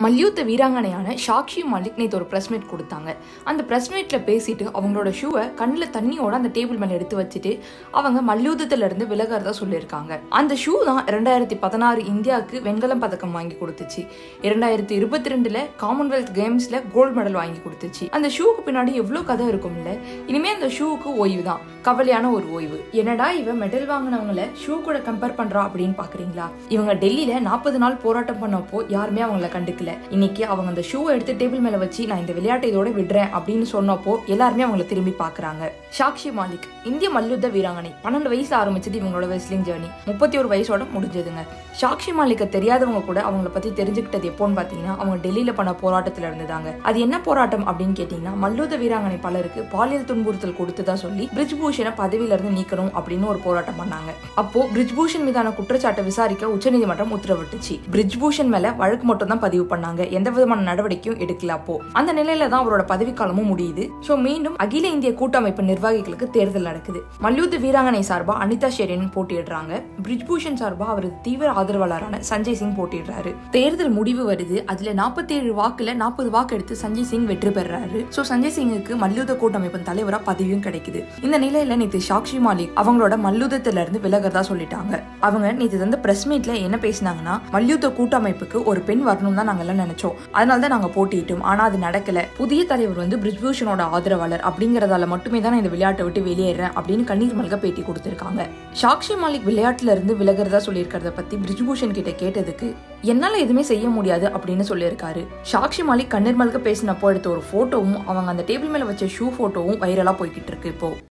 மல்யுத்த வீராங்கனையான சாக்ஷி மாலிக் நேற்று ஒரு ப்ரெஸ் மீட் கொடுத்தாங்க அந்த ப்ரெஸ் மீட்டில் பேசிட்டு அவங்களோட ஷூவை கண்ணில் தண்ணியோட அந்த டேபிள் மேலே எடுத்து வச்சுட்டு அவங்க மல்யுத்தத்துல இருந்து விலகிறதா சொல்லியிருக்காங்க அந்த ஷூ தான் ரெண்டாயிரத்தி பதினாறு இந்தியாவுக்கு வெண்கலம் பதக்கம் வாங்கி கொடுத்துச்சு இரண்டாயிரத்தி இருபத்தி ரெண்டுல காமன்வெல்த் கேம்ஸ்ல கோல்டு மெடல் வாங்கி கொடுத்துச்சு அந்த ஷூக்கு பின்னாடி எவ்வளோ கதை இருக்கும்ல இனிமே அந்த ஷூவுக்கு ஓய்வு தான் கவலையான ஒரு ஓய்வு என்னடா இவன் மெடல் வாங்கினவங்கள ஷூ கூட கம்பேர் பண்றா அப்படின்னு பாக்குறீங்களா இவங்க டெல்லியில நாற்பது நாள் போராட்டம் பண்ணப்போ யாருமே அவங்கள கண்டுக்கல இன்னைக்கு அவங்க அந்த ஷூவை எடுத்து டேபிள் மேல வச்சு நான் இந்த விளையாட்டை இதோட விடுறேன் அப்படின்னு சொன்னப்போ எல்லாருமே அவங்கள திரும்பி பாக்குறாங்க சாக்ஷி மாலிக் இந்திய மல்யுத்த வீராங்கனை பன்னெண்டு வயசு ஆரம்பிச்சது இவங்களோட வெஸ்லிங் ஜேர்னி முப்பத்தி ஒரு வயசோட முடிஞ்சதுங்க சாக்ஷி மாலிக்க தெரியாதவங்க கூட அவங்கள பத்தி தெரிஞ்சுக்கிட்டது எப்போன்னு பாத்தீங்கன்னா அவங்க டெல்லியில பண்ண போராட்டத்துல இருந்துதாங்க அது என்ன போராட்டம் அப்படின்னு கேட்டீங்கன்னா மல்யுத்த வீராங்கனை பலருக்கு பாலியல் துன்புறுத்தல் கொடுத்ததா சொல்லி பிரிஜ்பூஷனை பதவியில இருந்து நீக்கணும் அப்படின்னு ஒரு போராட்டம் பண்ணாங்க அப்போ பிரிஜ்பூஷன் மீதான குற்றச்சாட்டை விசாரிக்க உச்சநீதிமன்றம் உத்தரவிட்டுச்சு பிரிஜ்பூஷன் மேல வழக்கு மட்டும் தான் பதிவு பண்ணாங்க எந்த விதமான நடவடிக்கையும் எடுக்கல அப்போ அந்த நிலையில தான் அவரோட பதவிக்காலமும் முடியுது சோ மீண்டும் அகில இந்திய கூட்டமைப்பு நிர்வாகிகளுக்கு தேர்தல் நடக்குது மல்யுத்த வீராங்கனை சார்பா அனிதா ஷெரின் போட்டியிடுறாங்க பிரிஜ்பூஷன் சார்பா அவரது தீவிர ஆதரவாளரான சஞ்சய் சிங் போட்டியிடுறாரு தேர்தல் முடிவு வருது அதுல நாற்பத்தி ஏழு வாக்குல நாற்பது வாக்கு எடுத்து சஞ்சய் சிங் வெற்றி பெறாரு சோ சஞ்சய் சிங்குக்கு மல்யுத்த கூட்டமைப்பின் தலைவரா பதவியும் கிடைக்குது இந்த நிலையில நேத்து சாக்ஷி மாலிக் அவங்களோட மல்யுத்தத்துல இருந்து விலகிறதா சொல்லிட்டாங்க அவங்க நேத்து வந்து பிரஸ் மீட்ல என்ன பேசினாங்கன்னா மல்யுத்த கூட்டமைப்புக்கு ஒரு பெண் வரணும் தான் நாங்க எல்லாம் நினைச்சோம் அதனால தான் நாங்க போட்டியிட்டோம் ஆனா அது நடக்கல புதிய தலைவர் வந்து பிரிஜ்பூஷனோட ஆதரவாளர் அப்படிங்கறதால மட்டுமே தான் நான் இந்த விளையாட்டை விட்டு வெளியேறேன் அப்படின்னு கண்ணீர் மல்க பேட்டி கொடுத்திருக்காங்க சாக்ஷி மாலிக் விளையாட்டுல இருந்து விலகிறதா சொல்லியிருக்கிறத பத்தி பிரிஜ்பூஷன் கிட்ட கேட்டதுக்கு என்னால எதுவுமே செய்ய முடியாது அப்படின்னு சொல்லியிருக்காரு சாக்ஷி மாலிக் கண்ணீர் மல்க பேசினப்போ எடுத்த ஒரு போட்டோவும் அவங்க அந்த டேபிள் மேல வச்ச ஷூ போட்டோவும் வைரலா போய்கிட்டு இருக்கு இப்போ